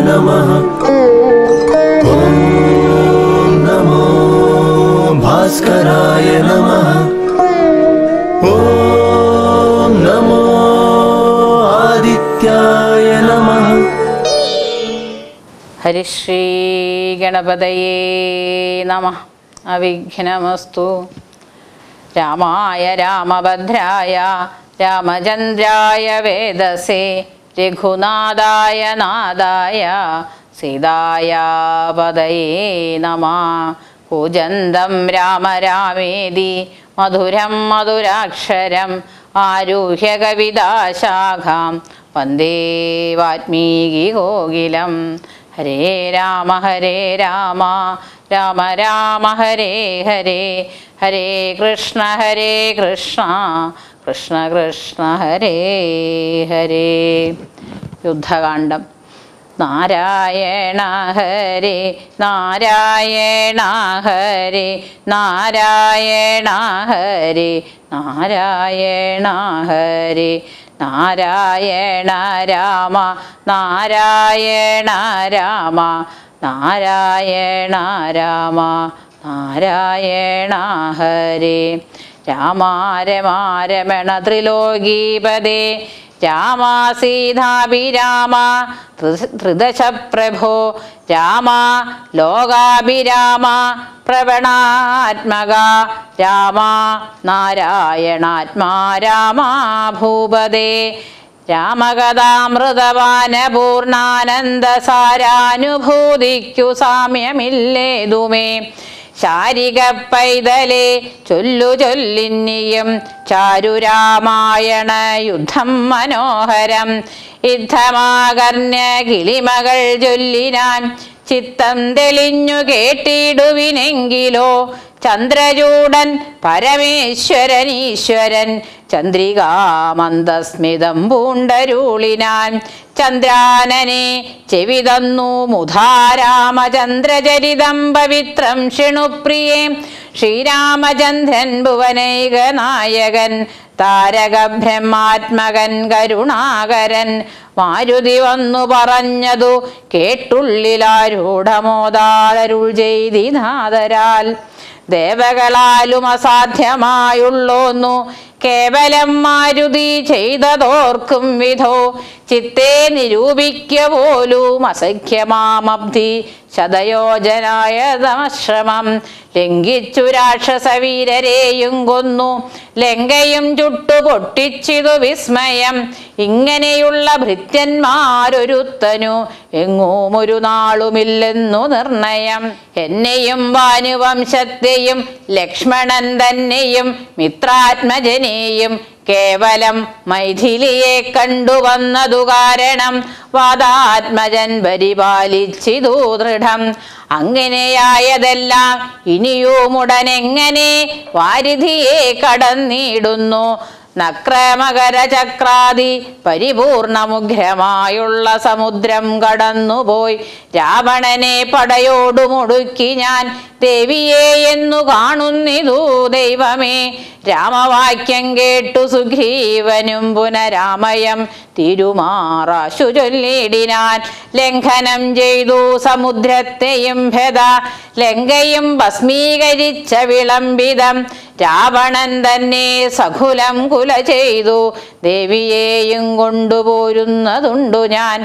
नमः ॐ नमो भास्कराय नमः ॐ नमो आदित्याय नमः ഹരിശ്രീ ഗണപതയേ നമ അവിഘ്നമസ്തു രാമായ രാമഭദ്രായ രാമചന്ദ്രായ വേദസേ രഘുനാഥായ നാദായ സീതായ പതയേ നമ കൂജന്തം രാമ രാമേതി മധുരം മധുരാക്ഷരം ആരുഹ്യ കവിതാശാഖാം വന്ദേ വാൽമീകി കോകിലം ഹരേ രാമ ഹരേ രാമ രാമ രാമ ഹരേ ഹരേ ഹരേ കൃഷ്ണ ഹരേ കൃഷ്ണ കൃഷ്ണ കൃഷ്ണ ഹരേ ഹരേ യുദ്ധകാന്ഡം നാരായണ ഹരേ നാരായണ ഹരേ നാരായണ ഹരേ നാരായണ ഹരേ നാരായണ രാമ നാരായണ രാമ നാരായണ രാമ നാരായണ ഹരേ രാമാരമാരമണ ത്രിലോകീപദേ രാമ സീതാഭിരാമ ത്രിദശ പ്രഭോ രാമ ലോകാഭിരാമ പ്രവണാത്മക രാമ നാരായണാത്മാ രാമ ഭൂപദേ രാമകഥാമൃതപാനപൂർണാനന്ദ സാരാനുഭൂതിക്കു സാമ്യമില്ലേതുമേ ശാരിക പൈതലേ ചൊല്ലു ചൊല്ലിന്നിയും ചാരുരാമായണ യുദ്ധം മനോഹരം യുദ്ധമാകർണ്യ കിളിമകൾ ചൊല്ലിനാൻ ചിത്തം തെളിഞ്ഞു കേട്ടിടുവിനെങ്കിലോ ചന്ദ്രചൂടൻ പരമേശ്വരൻ ഈശ്വരൻ ചന്ദ്രികാമന്ദസ്മിതം പൂണ്ടരുളിനാൻ ചന്ദ്രാനനെ ചെവി തന്നു മുധാരാമചന്ദ്രചരിതം പവിത്രം ഷിണുപ്രിയേ ശ്രീരാമചന്ദ്രൻ ഭുവനൈക നായകൻ താരക ബ്രഹ്മാത്മകൻ കരുണാകരൻ മാരുതി വന്നു പറഞ്ഞതു കേട്ടുള്ളിലാരൂഢമോദാളരുൾ ചെയ്തിനാദരാൽ ദേവകളാലും അസാധ്യമായുള്ളോന്നു കേവലം മാരുതി ചെയ്തതോർക്കും വിധോ ചിത്തെ നിരൂപിക്ക പോലും അസഖ്യമാമബ്ധി ശതയോജനായ തമശ്രമം ലംഘിച്ചു രാക്ഷസവീരരെയും കൊന്നു ലങ്കയും ചുട്ടു പൊട്ടിച്ചിതു വിസ്മയം ഇങ്ങനെയുള്ള ഭൃത്യന്മാരൊരുത്തനു എങ്ങും ഒരു നാളുമില്ലെന്നു നിർണയം എന്നെയും ഭാനുവംശത്തെയും ലക്ഷ്മണൻ തന്നെയും മിത്രാത്മജനെയും കേവലം മൈഥിലിയെ കണ്ടുവന്നതു കാരണം വാദാത്മജൻ പരിപാലിച്ചിതു ദൃഢം അങ്ങനെയായതെല്ലാം ഇനിയുമുടനെങ്ങനെ വാരിധിയെ കടന്നിടുന്നു നക്രമകര ചക്രാതി പരിപൂർണമുഗ്രമായുള്ള സമുദ്രം കടന്നുപോയി രാവണനെ പടയോടു മുടുക്കി ഞാൻ ദേവിയെ എന്നു കാണുന്നിതു ദൈവമേ രാമവാക്യം കേട്ടു സുഗ്രീവനും പുനരാമയം തിരുമാറാശു ചൊല്ലിടിനാൻ ലംഘനം ചെയ്തു സമുദ്രത്തെയും ഭേദ ലങ്കയും ഭസ്മീകരിച്ച വിളംബിതം രാവണൻ തന്നെ സകുലം കുല ചെയ്തു ദേവിയെയും കൊണ്ടുപോരുന്നതുണ്ടു ഞാൻ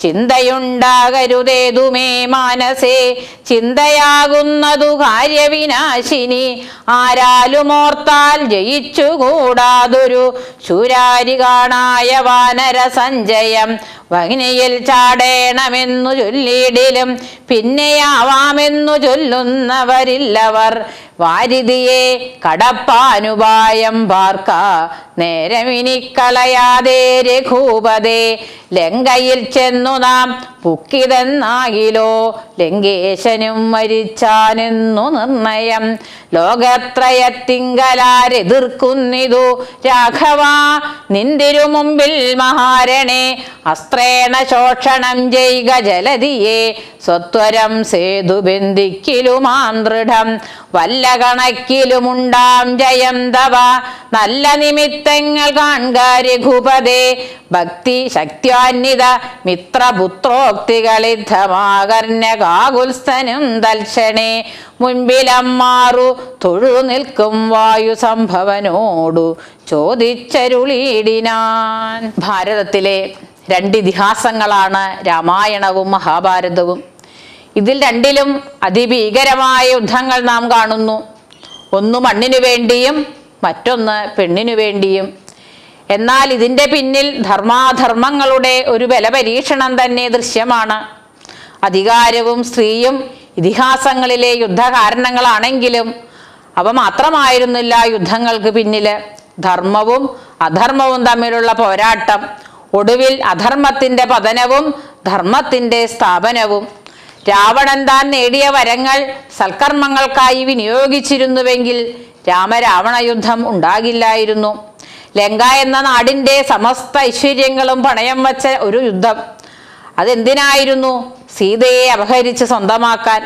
ചിന്തയുണ്ടാകരുതേതുമേ മാനസേ ചിന്തയാകുന്നതു കാര്യവിനാശിനി ആരാലുമോർത്താൽ ജയിച്ചുകൂടാതൊരു ശൂരാരികാണായ വാനര സഞ്ചയം വഗ്നിയിൽ ചാടേണമെന്നു ചൊല്ലിയിടിലും പിന്നെയാവാമെന്നു ചൊല്ലുന്നവരില്ലവർ വാരിതിയെ കടപ്പാനുപായം പാർക്ക നേരമിനി കളയാതെ രഘൂപതേ ലങ്കയിൽ ചെന്നു നാം പുക്കിതെന്നാകിലോ ലങ്കേശനും മരിച്ചാനെന്നു നിർണയം ലോകത്രയത്തിങ്കലാരെതിർക്കുന്നിതു രാഘവ നിന്തിരു മുമ്പിൽ മഹാരണേ അസ്ത്രേണ ശോഷണം ചെയ്ക ജലതിയെ സ്വത്വരം സേതു ബന്ധിക്കിലുമാം ദൃഢം വല്ല കണക്കിലുമുണ്ടാം ജയം തവ നല്ല നിമിത്ത നിമിത്തങ്ങൾ കാൺക രഘുപതേ ഭക്തി ശക്തിയാന്വിത മിത്രപുത്രോക്തികളിദ്ധമാകർണ്യകാകുൽസ്ഥനും തൽക്ഷണേ മുൻപിലമ്മാറു തൊഴു നിൽക്കും വായു സംഭവനോടു ചോദിച്ചരുളിയിടിനാൻ ഭാരതത്തിലെ രണ്ട് ഇതിഹാസങ്ങളാണ് രാമായണവും മഹാഭാരതവും ഇതിൽ രണ്ടിലും അതിഭീകരമായ യുദ്ധങ്ങൾ നാം കാണുന്നു ഒന്ന് മണ്ണിനു വേണ്ടിയും മറ്റൊന്ന് പെണ്ണിനു വേണ്ടിയും എന്നാൽ ഇതിൻ്റെ പിന്നിൽ ധർമാധർമ്മങ്ങളുടെ ഒരു ബലപരീക്ഷണം തന്നെ ദൃശ്യമാണ് അധികാരവും സ്ത്രീയും ഇതിഹാസങ്ങളിലെ യുദ്ധകാരണങ്ങളാണെങ്കിലും അവ മാത്രമായിരുന്നില്ല യുദ്ധങ്ങൾക്ക് പിന്നില് ധർമ്മവും അധർമ്മവും തമ്മിലുള്ള പോരാട്ടം ഒടുവിൽ അധർമ്മത്തിന്റെ പതനവും ധർമ്മത്തിന്റെ സ്ഥാപനവും രാവണൻ താൻ നേടിയ വരങ്ങൾ സൽക്കർമ്മങ്ങൾക്കായി വിനിയോഗിച്ചിരുന്നുവെങ്കിൽ രാമരാവണ യുദ്ധം ഉണ്ടാകില്ലായിരുന്നു ലങ്ക എന്ന നാടിന്റെ സമസ്ത ഐശ്വര്യങ്ങളും പണയം വച്ച ഒരു യുദ്ധം അതെന്തിനായിരുന്നു സീതയെ അപഹരിച്ച് സ്വന്തമാക്കാൻ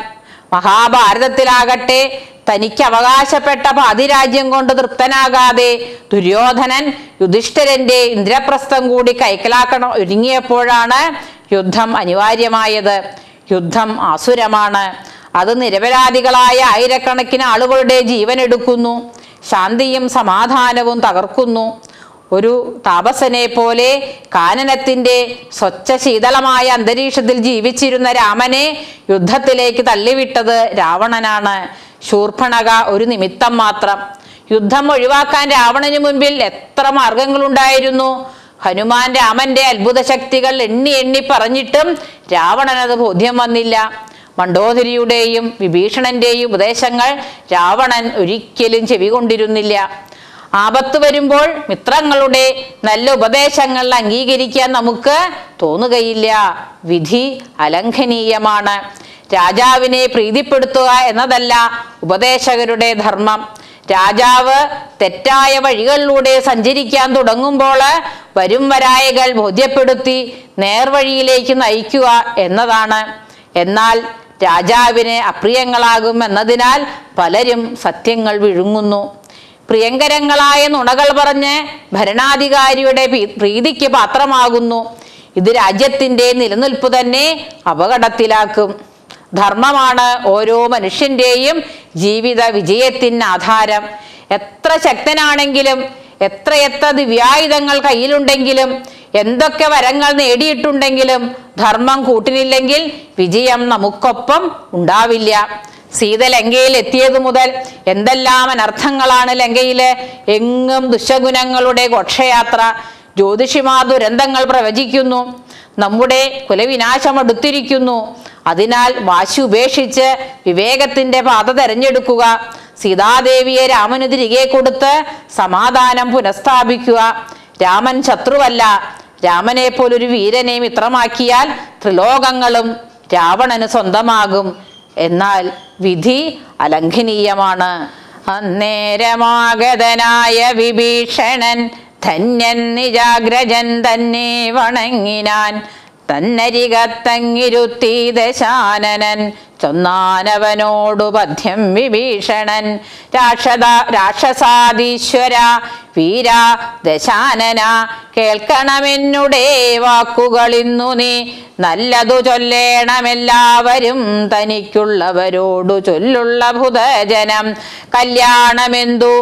മഹാഭാരതത്തിലാകട്ടെ തനിക്ക് അവകാശപ്പെട്ട പാതിരാജ്യം കൊണ്ട് തൃപ്തനാകാതെ ദുര്യോധനൻ യുധിഷ്ഠിരന്റെ ഇന്ദ്രപ്രസ്ഥം കൂടി കൈക്കലാക്കണം ഒരുങ്ങിയപ്പോഴാണ് യുദ്ധം അനിവാര്യമായത് യുദ്ധം ആസുരമാണ് അത് നിരപരാധികളായ ആയിരക്കണക്കിന് ആളുകളുടെ ജീവൻ എടുക്കുന്നു ശാന്തിയും സമാധാനവും തകർക്കുന്നു ഒരു താപസനെ പോലെ കാനനത്തിന്റെ സ്വച്ഛ ശീതളമായ അന്തരീക്ഷത്തിൽ ജീവിച്ചിരുന്ന രാമനെ യുദ്ധത്തിലേക്ക് തള്ളിവിട്ടത് രാവണനാണ് ശൂർഭണക ഒരു നിമിത്തം മാത്രം യുദ്ധം ഒഴിവാക്കാൻ രാവണന് മുൻപിൽ എത്ര മാർഗങ്ങളുണ്ടായിരുന്നു ഹനുമാൻ രാമന്റെ അത്ഭുത ശക്തികൾ എണ്ണി എണ്ണി പറഞ്ഞിട്ടും രാവണനത് ബോധ്യം വന്നില്ല മണ്ഡോദരിയുടെയും വിഭീഷണന്റെയും ഉപദേശങ്ങൾ രാവണൻ ഒരിക്കലും ചെവികൊണ്ടിരുന്നില്ല ആപത്ത് വരുമ്പോൾ മിത്രങ്ങളുടെ നല്ല ഉപദേശങ്ങൾ അംഗീകരിക്കാൻ നമുക്ക് തോന്നുകയില്ല വിധി അലംഘനീയമാണ് രാജാവിനെ പ്രീതിപ്പെടുത്തുക എന്നതല്ല ഉപദേശകരുടെ ധർമ്മം രാജാവ് തെറ്റായ വഴികളിലൂടെ സഞ്ചരിക്കാൻ തുടങ്ങുമ്പോൾ വരും വരായകൾ ബോധ്യപ്പെടുത്തി നേർവഴിയിലേക്ക് നയിക്കുക എന്നതാണ് എന്നാൽ രാജാവിന് അപ്രിയങ്ങളാകും എന്നതിനാൽ പലരും സത്യങ്ങൾ വിഴുങ്ങുന്നു പ്രിയങ്കരങ്ങളായ നുണകൾ പറഞ്ഞ് ഭരണാധികാരിയുടെ പി- പ്രീതിക്ക് പാത്രമാകുന്നു ഇത് രാജ്യത്തിന്റെ നിലനിൽപ്പ് തന്നെ അപകടത്തിലാക്കും ധർമ്മമാണ് ഓരോ മനുഷ്യന്റെയും ജീവിത വിജയത്തിന് ആധാരം എത്ര ശക്തനാണെങ്കിലും എത്രയെത്ര ദിവ്യായുധങ്ങൾ കയ്യിലുണ്ടെങ്കിലും എന്തൊക്കെ വരങ്ങൾ നേടിയിട്ടുണ്ടെങ്കിലും ധർമ്മം കൂട്ടിനില്ലെങ്കിൽ വിജയം നമുക്കൊപ്പം ഉണ്ടാവില്ല സീത ലങ്കയിൽ എത്തിയത് മുതൽ എന്തെല്ലാം അനർത്ഥങ്ങളാണ് ലങ്കയില് എങ്ങും ദുശഗുണങ്ങളുടെ ഘോഷയാത്ര ജ്യോതിഷിമാർ ദുരന്തങ്ങൾ പ്രവചിക്കുന്നു നമ്മുടെ കുലവിനാശം അടുത്തിരിക്കുന്നു അതിനാൽ വാശി ഉപേക്ഷിച്ച് വിവേകത്തിന്റെ പാത തെരഞ്ഞെടുക്കുക സീതാദേവിയെ രാമന് തിരികെ കൊടുത്ത് സമാധാനം പുനഃസ്ഥാപിക്കുക രാമൻ ശത്രുവല്ല രാമനെ പോലൊരു വീരനെ മിത്രമാക്കിയാൽ ത്രിലോകങ്ങളും രാവണന് സ്വന്തമാകും എന്നാൽ വിധി അലംഘനീയമാണ് അന്നേരമാഗതനായ വിഭീഷണൻ ധന്യൻ നിജാഗ്രജൻ തന്നെ വണങ്ങിനാൻ തന്നരികത്തങ്ങിരുത്തി ദശാനനൻ ചൊന്നാനവനോടു പദ്യം വിഭീഷണൻ രാക്ഷത രാക്ഷസാദീശ്വര വീര ദശാനന കേൾക്കണമെന്നുടേ വാക്കുകൾ ഇന്നു നീ നല്ലതു ചൊല്ലേണമെല്ലാവരും തനിക്കുള്ളവരോടു ചൊല്ലുള്ള ഭുതജനം കല്യാണമെന്തു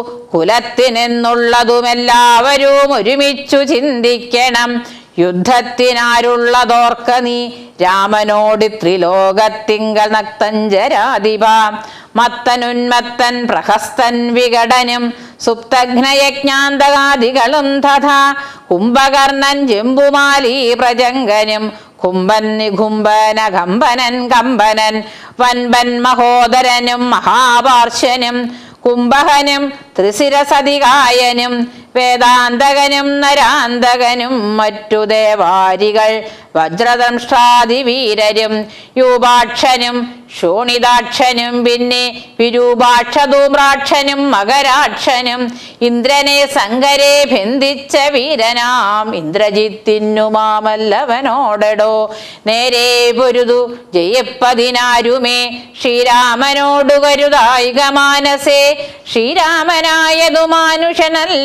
കുലത്തിനെന്നുള്ളതുമെല്ലാവരും ഒരുമിച്ചു ചിന്തിക്കണം യുദ്ധത്തിനാരുള്ളതോർക്ക നീ രാമനോട് ത്രിലോകത്തിങ്കൾ നക്തഞ്ചരാധിപ മത്തനുന്മത്തൻ പ്രഹസ്തൻ വികടനും സുപ്തഘ്നയജ്ഞാന്തകാദികളും തഥാ കുംഭകർണൻ ജംബുമാലി പ്രജങ്കനും കുംഭൻ നികുംഭന കമ്പനൻ കമ്പനൻ വൻപൻ മഹോദരനും മഹാപാർശ്വനും കുംഭകനും ത്രിശിരസതികായനും വേദാന്തകനും നരാന്തകനും മറ്റു ദേവാരികൾ വജ്രദംഷ്ട്രാതിവീരരും യൂപാക്ഷനും ശോണിതാക്ഷനും പിന്നെ വിരൂപാക്ഷധൂമ്രാക്ഷനും മകരാക്ഷനും ഇന്ദ്രനെ സങ്കരെ ബന്ധിച്ച വീരനാം ഇന്ദ്രജിത്തിനുമാമല്ലവനോടടോ നേരെ പൊരുതു ജയപ്പതിനാരുമേ ശ്രീരാമനോടു കരുതായിക മാനസേ ശ്രീരാമനായതു മാനുഷനല്ല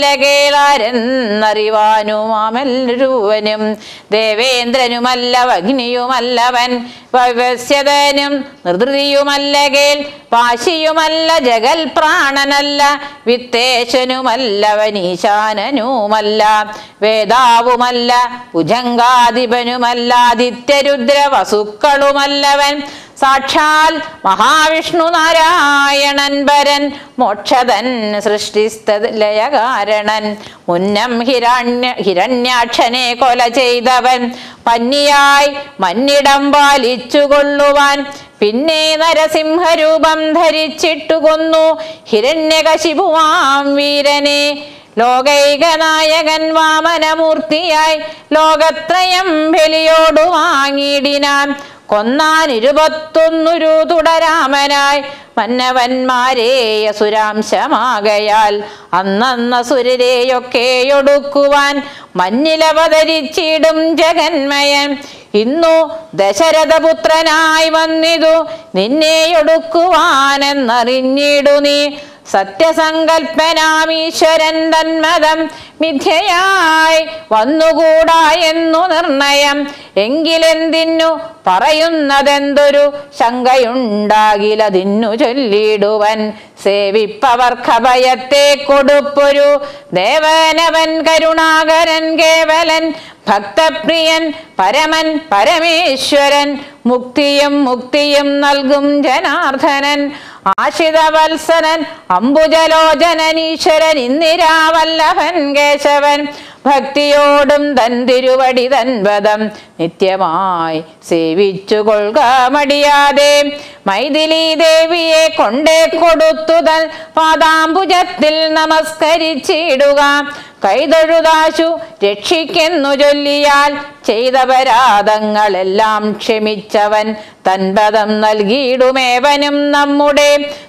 കേളാരെന്നറിവാനുമാമല്ലൊരുവനും ദേവേന്ദ്രനുമല്ല അഗ്നിയുമല്ലവൻ വൈവസ്യതനും നിർധൃതിയുമല്ല കേൾ പാശിയുമല്ല ജഗൽ പ്രാണനല്ല വിത്തേശനുമല്ലവൻ ഈശാനനുമല്ല വേദാവുമല്ല ഭുജങ്കാധിപനുമല്ല ആദിത്യരുദ്ര വസുക്കളുമല്ലവൻ സാക്ഷാൽ മഹാവിഷ്ണു നാരായണൻ വരൻ മോക്ഷതൻ സൃഷ്ടിസ്ഥലയകാരണൻ മുന്നം ഹിരണ്യ ഹിരണ്യാക്ഷനെ കൊല ചെയ്തവൻ പന്നിയായി മന്നിടം പാലിച്ചുകൊള്ളുവാൻ പിന്നെ നരസിംഹരൂപം ധരിച്ചിട്ടു കൊന്നു ഹിരണ്യകശിപുവാം വീരനെ ലോകൈകനായകൻ വാമനമൂർത്തിയായി ലോകത്രയം ബലിയോടു വാങ്ങിയിടിനാൻ കൊന്നാൻ ഇരുപത്തൊന്നുരു തുടരാമനായി മന്നവന്മാരെ അസുരാംശമാകയാൽ അന്നന്ന സുരരെയൊക്കെയൊടുക്കുവാൻ മഞ്ഞിലവതരിച്ചിടും ജഗന്മയൻ ഇന്നു ദശരഥപുത്രനായി വന്നിതു നിന്നെയൊടുക്കുവാനെന്നറിഞ്ഞിടു നീ സത്യസങ്കൽപ്പനാമീശ്വരൻ തന്മതം മിഥ്യയായി വന്നുകൂടാ എന്നു നിർണയം എങ്കിലെന്തിന്നു പറയുന്നതെന്തൊരു ശങ്കയുണ്ടാകിലതിന്നു ചൊല്ലിടുവൻ സേവിപ്പവർക്കഭയത്തെ കൊടുപ്പൊരു ദേവനവൻ കരുണാകരൻ കേവലൻ ഭക്തപ്രിയൻ പരമൻ പരമേശ്വരൻ മുക്തിയും മുക്തിയും നൽകും ജനാർദ്ദനൻ ആശിതവത്സനൻ അംബുജലോചനൻ ഈശ്വരൻ ഇന്ദിരാവല്ലഭൻ കേശവൻ ഭക്തിയോടും തൻ തിരുവടി തൻപദം നിത്യമായി സേവിച്ചു കൊള്ളുക മടിയാതെ മൈഥിലി ദേവിയെ കൊണ്ടേ കൊടുത്തു തൻ പാദാംബുജത്തിൽ നമസ്കരിച്ചിടുക കൈതൊഴുതാശു രക്ഷിക്കെന്നു ചൊല്ലിയാൽ ചെയ്തപരാധങ്ങളെല്ലാം ക്ഷമിച്ചവൻ തൻപദം നൽകിയിടുമേവനും നമ്മുടെ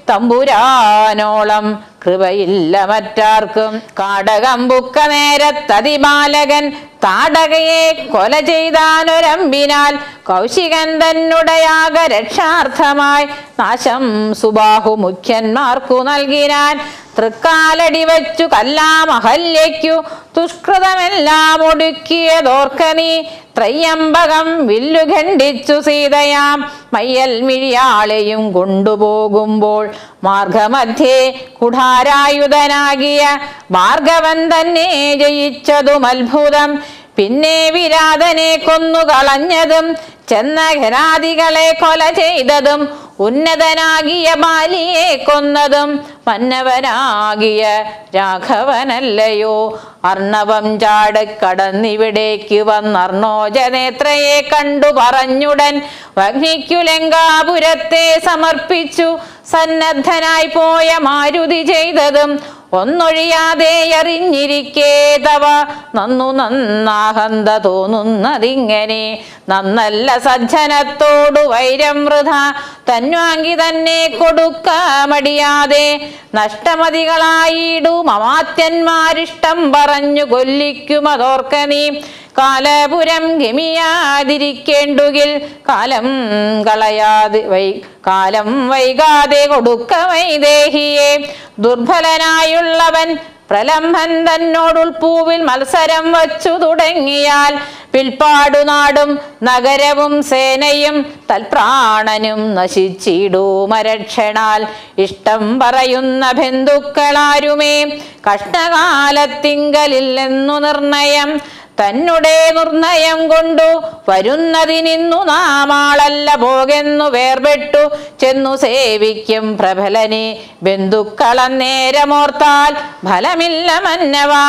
തമ്പുരാനോളം കൃപയില്ല മറ്റാർക്കും കാടകം ബുക്ക നേരത്തതിബാലകൻ താടകയെ കൊല ചെയ്താനൊരമ്പിനാൽ കൗശികൻ തന്നുടയാക രക്ഷാർത്ഥമായി നാശം സുബാഹു മുഖ്യന്മാർക്കു നൽകിനാൻ തൃക്കാലടി വച്ചു കല്ലാമഹല്യയ്ക്കു ദുഷ്കൃതമെല്ലാം ഒടുക്കിയതോർക്ക നീ ത്രയ്യമ്പകം വില്ലു ഖണ്ഡിച്ചു സീതയാം മയ്യൽ മിഴിയാളെയും കൊണ്ടുപോകുമ്പോൾ മാർഗമധ്യേ കുഠാരായുധനാകിയ ഭാർഗവൻ തന്നെ ജയിച്ചതും അത്ഭുതം പിന്നെ വിരാതനെ കൊന്നു കളഞ്ഞതും ചെന്ന ഘനാദികളെ കൊല ചെയ്തതും ഉന്നതനാകിയ ബാലിയെ കൊന്നതും മന്നവനാകിയ രാഘവനല്ലയോ അർണവം ചാട് കടന്നിവിടേക്ക് വന്നർണോജനേത്രയെ കണ്ടു പറഞ്ഞുടൻ വഗ്നിക്കു ലങ്കാപുരത്തെ സമർപ്പിച്ചു സന്നദ്ധനായി പോയ മാരുതി ചെയ്തതും ഒന്നൊഴിയാതെ അറിഞ്ഞിരിക്കേ തവ നന്നു നന്നാഹന്ത തോന്നുന്നതിങ്ങനെ നന്നല്ല സജ്ജനത്തോടു വൈരം വൃഥ തന്വാങ്കി തന്നെ കൊടുക്ക മടിയാതെ നഷ്ടമതികളായിടും അമാത്യന്മാരിഷ്ടം പറഞ്ഞു കൊല്ലിക്കുമതോർക്ക നീ കാലപുരം ഗമിയാതിരിക്കേണ്ടുകിൽ കാലം കളയാതെ വൈ കാലം വൈകാതെ കൊടുക്ക വൈദേഹിയെ ദുർബലനായുള്ളവൻ പ്രലംബൻ തന്നോടുൾപ്പൂവിൽ മത്സരം വച്ചു തുടങ്ങിയാൽ പിൽപ്പാടു നാടും നഗരവും സേനയും തൽപ്രാണനും നശിച്ചിടൂമരക്ഷണാൽ ഇഷ്ടം പറയുന്ന ബന്ധുക്കളാരുമേ കഷ്ടകാലത്തിങ്കലില്ലെന്നു നിർണയം തന്നെ നിർണയം കൊണ്ടു വരുന്നതിനിന്നു നാമാളല്ല പോകെന്നു വേർപെട്ടു ചെന്നു സേവിക്കും പ്രബലനെ ബന്ധുക്കളന്നേരമോർത്താൽ ഫലമില്ല മന്നവാം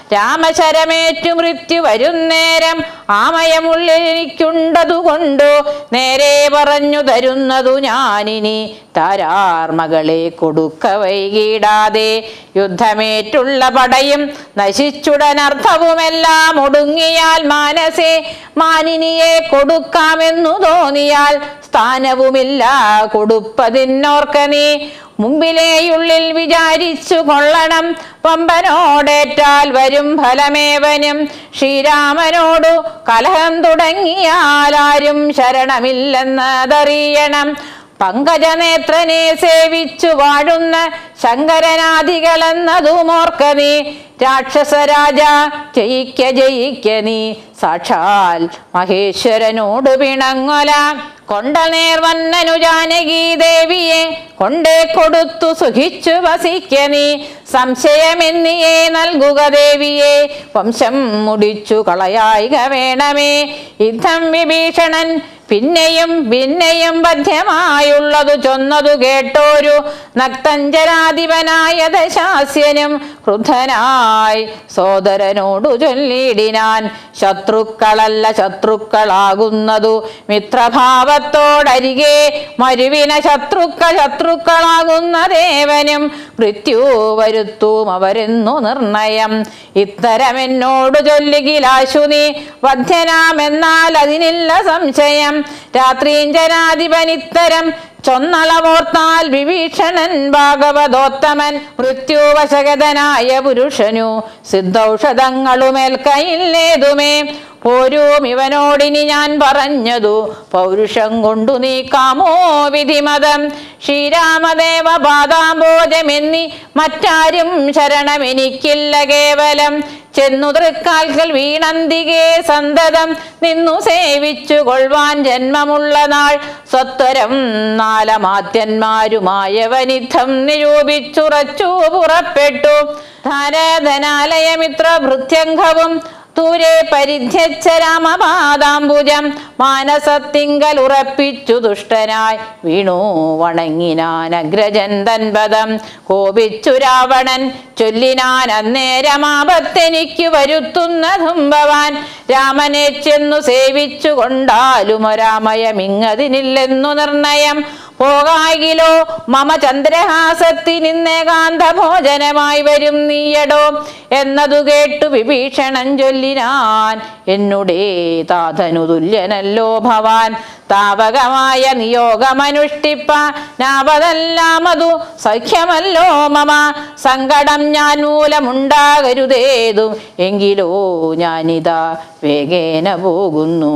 രാമശരമേറ്റു മൃത്യു വരുന്നേരം ആമയമുള്ളിൽ എനിക്കുണ്ടതുകൊണ്ടു നേരെ പറഞ്ഞു തരുന്നതു ഞാനിനി താരാർ മകളെ കൊടുക്ക വൈകിടാതെ യുദ്ധമേറ്റുള്ള പടയും നശിച്ചുടനർത്ഥവുമെല്ലാം ഒടുങ്ങിയാൽ മാനസേ മാനിനിയെ കൊടുക്കാമെന്നു തോന്നിയാൽ സ്ഥാനവുമില്ല കൊടുപ്പതിന്നോർക്ക നീ മുമ്പിലേയുള്ളിൽ വിചാരിച്ചു കൊള്ളണം പമ്പനോടേറ്റാൽ വരും ഫലമേവനും ശ്രീരാമനോടു കലഹം തുടങ്ങിയാൽ ആരും ശരണമില്ലെന്നതറിയണം പങ്കജനേത്രനെ സേവിച്ചു വാഴുന്ന ശങ്കരനാദികളെന്നതുമോർക്ക നീ രാക്ഷസരാജ ജയിക്ക ജയിക്ക നീ സാക്ഷാൽ മഹേശ്വരനോട് പിണങ്ങൊല കൊണ്ട നേർവന്നനു ജാനകി ദേവിയെ കൊണ്ടേ കൊടുത്തു സുഖിച്ചു വസിക്ക നീ സംശയമെന്നിയെ നൽകുക ദേവിയെ വംശം മുടിച്ചു കളയായിക വേണമേ യുദ്ധം വിഭീഷണൻ പിന്നെയും പിന്നെയും ബദ്ധ്യമായുള്ളതു ചൊന്നതു കേട്ടോരു നക്തഞ്ചരാധിപനായ ദശാസ്യനും ക്രുദ്ധനായി സോദരനോടു ചൊല്ലിടിനാൻ ശത്രുക്കളല്ല ശത്രുക്കളാകുന്നതു മിത്രഭാവത്തോടരികെ മരുവിന ശത്രുക്കൾ ശത്രുക്കളാകുന്ന ദേവനും മൃത്യു വരുത്തും അവരെന്നു നിർണയം ഇത്തരമെന്നോട് ചൊല്ലുകിലാശു നീ വധ്യനാമെന്നാൽ അതിനില്ല സംശയം രാത്രീഞ്ചനാധിപൻ ഇത്തരം ചൊന്നളവോർത്താൽ വിഭീഷണൻ ഭാഗവതോത്തമൻ മൃത്യുവശകതനായ പുരുഷനു സിദ്ധൌഷധങ്ങളുമേൽക്കയില്ലേതുമേ പോരും ഇവനോടിനി ഞാൻ പറഞ്ഞതു പൗരുഷം കൊണ്ടു നീക്കാമോ വിധിമതം ശ്രീരാമദേവ പാദാംബോജമെന്നി മറ്റാരും ശരണമെനിക്കില്ല കേവലം ചെന്നു തൃക്കാൽക്കൽ വീണന്തികെ സന്തതം നിന്നു സേവിച്ചു കൊള്ളുവാൻ ജന്മമുള്ള നാൾ സ്വത്വരം നാലമാത്യന്മാരുമായവനിധം നിരൂപിച്ചുറച്ചു പുറപ്പെട്ടു ധാരധനാലയമിത്ര ഭൃത്യംഗവും ദൂരെ പരിധ്യച്ച രാമപാദാംബുജം മാനസത്തിങ്കൽ ഉറപ്പിച്ചു ദുഷ്ടനായി വീണു വണങ്ങിനാൻ അഗ്രജൻ തൻപദം കോപിച്ചു രാവണൻ ചൊല്ലിനാൻ അന്നേരമാപത്തെനിക്ക് വരുത്തുന്നതും ഭവാൻ രാമനെ ചെന്നു സേവിച്ചു കൊണ്ടാലും ഒരാമയമിങ്ങതിനില്ലെന്നു നിർണയം പോകാകിലോ മമ ചന്ദ്രഹാസത്തിനിന്നേകാന്ത ഭോജനമായി വരും നീയടോ എന്നതു കേട്ടു വിഭീഷണൻ ചൊല്ലിനാൻ എന്നുടേ താതനു തുല്യനല്ലോ ഭവാൻ താപകമായ നിയോഗമനുഷ്ഠിപ്പാനാവതെല്ലാം അതു സഖ്യമല്ലോ മമ സങ്കടം ഞാൻ മൂലമുണ്ടാകരുതേതും എങ്കിലോ ഞാനിതാ വേഗേന പോകുന്നു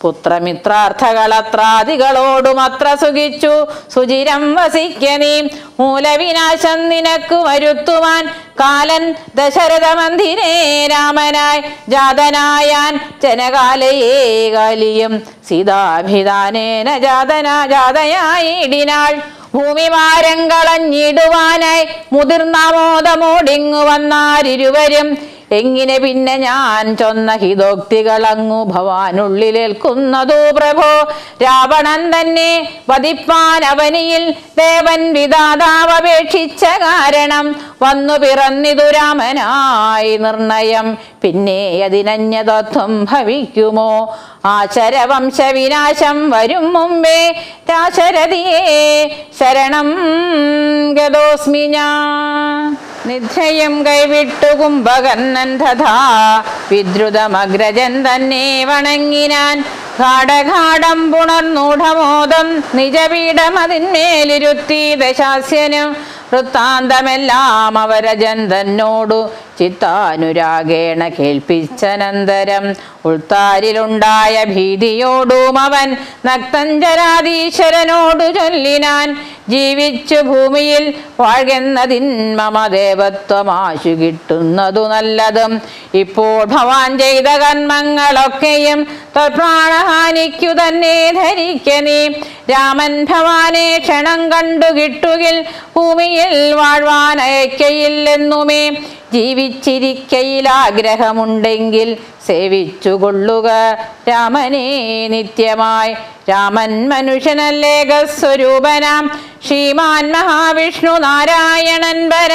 പുത്രമിത്രാർത്ഥകളത്രാദികളോടും അത്ര സുഖിച്ചു സുചിരം വസിക്ക നീ മൂലവിനാശം നിനക്ക് വരുത്തുവാൻ കാലൻ ദശരഥ മന്ദിരേ രാമനായി ജാതനായാൻ ജനകാലയേ കാലിയും സീതാഭിധാനേന ജാതന ജാതയായിടിനാൾ ഭൂമിവാരം കളഞ്ഞിടുവാനായി മുതിർന്നാമോദമോടിങ്ങു വന്നാരിരുവരും എങ്ങനെ പിന്നെ ഞാൻ ചൊന്ന ഹിതോക്തികളങ്ങു ഭവാനുള്ളിലേൽക്കുന്നതു പ്രഭോ രാവണൻ തന്നെ വധിപ്പാൻ അവനിയിൽ ദേവൻ വിധാതാവപേക്ഷിച്ച കാരണം വന്നു പിറന്നിതു രാമനായി നിർണയം പിന്നെ അതിനന്യതത്വം ഭവിക്കുമോ ആചരവംശവിനാശം വരും മുമ്പേ രാശരഥിയെ ശരണം ഗതോസ്മി ഞാൻ നിദ്രയും കൈവിട്ടു കുംഭകർണൻ തഥാ വിദ്രുതമഗ്രജൻ തന്നെ വണങ്ങിനാൻ ഘാടഘാടം പുണർന്നൂഢമോദം നിജപീഠം അതിന്മേലിരുത്തി ദശാസ്യനും വൃത്താന്തമെല്ലാം അവരജൻ തന്നോടു ചിത്താനുരാഗേണ കേൾപ്പിച്ചനന്തരം ഉൾത്താരിലുണ്ടായ ഭീതിയോടും അവൻ നക്തഞ്ചരാധീശ്വരനോടു ചൊല്ലിനാൻ ജീവിച്ചു ഭൂമിയിൽ വാഴുന്നതിൻ മമ ദേവത്വമാശു കിട്ടുന്നതു നല്ലതും ഇപ്പോൾ ഭവാൻ ചെയ്ത കർമ്മങ്ങളൊക്കെയും തൊൽപ്രാണഹാനിക്കു തന്നെ ധരിക്ക നീ രാമൻ ഭവാനെ ക്ഷണം കണ്ടു കിട്ടുകിൽ ഭൂമിയിൽ വാഴ്വാൻ അയക്കയില്ലെന്നുമേ ജീവിച്ചിരിക്കയിൽ ആഗ്രഹമുണ്ടെങ്കിൽ സേവിച്ചു കൊള്ളുക രാമനെ നിത്യമായി രാമൻ മനുഷ്യനല്ലേഖ സ്വരൂപനാം ശ്രീമാൻ മഹാവിഷ്ണു നാരായണൻ വരൻ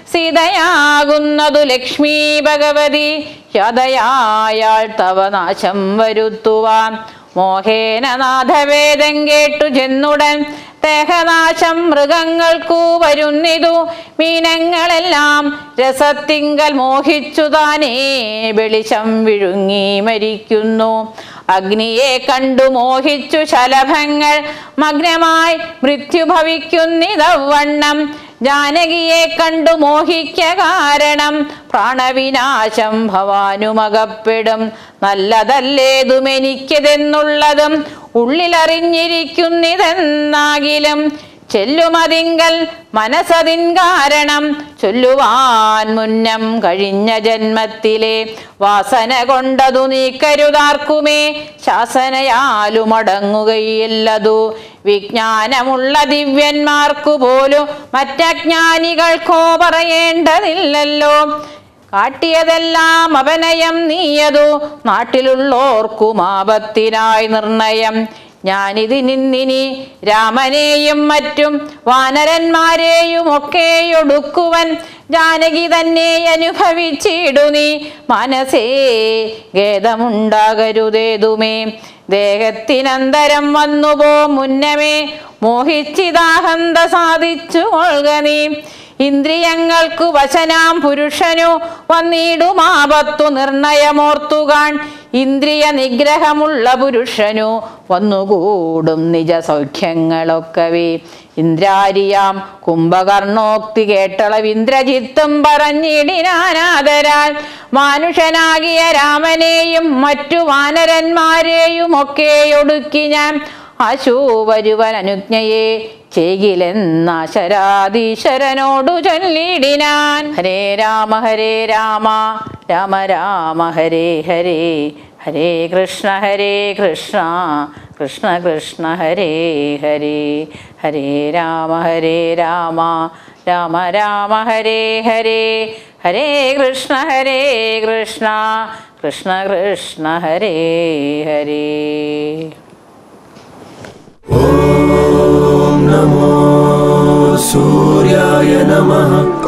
സീതയാകുന്നതു ലക്ഷ്മി ഭഗവതി യതയായാൾ തവ നാശം വരുത്തുവാൻ മോഹേന നാഥവേദം കേട്ടു ചെന്നുടൻ ദേഹനാശം മൃഗങ്ങൾക്കു വരുന്നിതു മീനങ്ങളെല്ലാം രസത്തിങ്കൽ മോഹിച്ചു താനേ വെളിച്ചം വിഴുങ്ങി മരിക്കുന്നു അഗ്നിയെ കണ്ടു മോഹിച്ചു ശലഭങ്ങൾ മഗ്നമായി മൃത്യു ഭവിക്കുന്നിതവണ്ണം ജാനകിയെ കണ്ടു മോഹിക്ക കാരണം പ്രാണവിനാശം ഭവാനുമകപ്പെടും നല്ലതല്ലേതുമെനിക്കതെന്നുള്ളതും ഉള്ളിലറിഞ്ഞിരിക്കുന്നിതെന്നാകിലും ചെല്ലുമതിങ്കൽ മനസ്സതിൻ കാരണം ചൊല്ലുവാൻ മുന്നം കഴിഞ്ഞ ജന്മത്തിലെ വാസന കൊണ്ടതു നീക്കരുതാർക്കുമേ ശാസനയാലും അടങ്ങുകയില്ലതു വിജ്ഞാനമുള്ള ദിവ്യന്മാർക്കു പോലും മറ്റജ്ഞാനികൾക്കോ പറയേണ്ടതില്ലല്ലോ കാട്ടിയതെല്ലാം അപനയം നീയതു നാട്ടിലുള്ളോർക്കും ആപത്തിനായി നിർണയം ഞാനിതിനിന്നിനി രാമനെയും മറ്റും വാനരന്മാരെയും ഒക്കെ ഒടുക്കുവൻ ജാനകി തന്നെ അനുഭവിച്ചിടു നീ മനസ്സേ ഖേദമുണ്ടാകരുതേതുമേ ദേഹത്തിനന്തരം വന്നുപോ മുന്നമേ മോഹിച്ചിതാഹന്ത സാധിച്ചു കൊള്ളുക നീ ഇന്ദ്രിയങ്ങൾക്കു വശനാം പുരുഷനു വന്നിടുമാപത്തു നിർണയമോർത്തുകാൺ ഇന്ദ്രിയ നിഗ്രഹമുള്ള പുരുഷനു വന്നുകൂടും നിജ സൗഖ്യങ്ങളൊക്കവേ ഇന്ദ്രാരിയാം കുംഭകർണോക്തി കേട്ടളവിന്ദ്രജിത്തും പറഞ്ഞിടിനാനാദരാൽ മാനുഷനാകിയ രാമനെയും മറ്റു വാനരന്മാരെയും ഒക്കെ ഒടുക്കി ഞാൻ ആശു വരുവൻ അനുജ്ഞയെ ചെയ്കിലെന്നാശരാധീശ്വരനോടു ചൊല്ലിടിനാൻ ഹരേ രാമ ഹരേ രാമ രാമ രാമ ഹരേ ഹരേ ഹരേ കൃഷ്ണ ഹരേ കൃഷ്ണ കൃഷ്ണ കൃഷ്ണ ഹരേ ഹരേ ഹരേ രാമ ഹരേ രാമ രാമ രാമ ഹരേ ഹരേ ഹരേ കൃഷ്ണ ഹരേ കൃഷ്ണ കൃഷ്ണ കൃഷ്ണ ഹരേ ഹരേ ॐ नमो सूर्याय नमः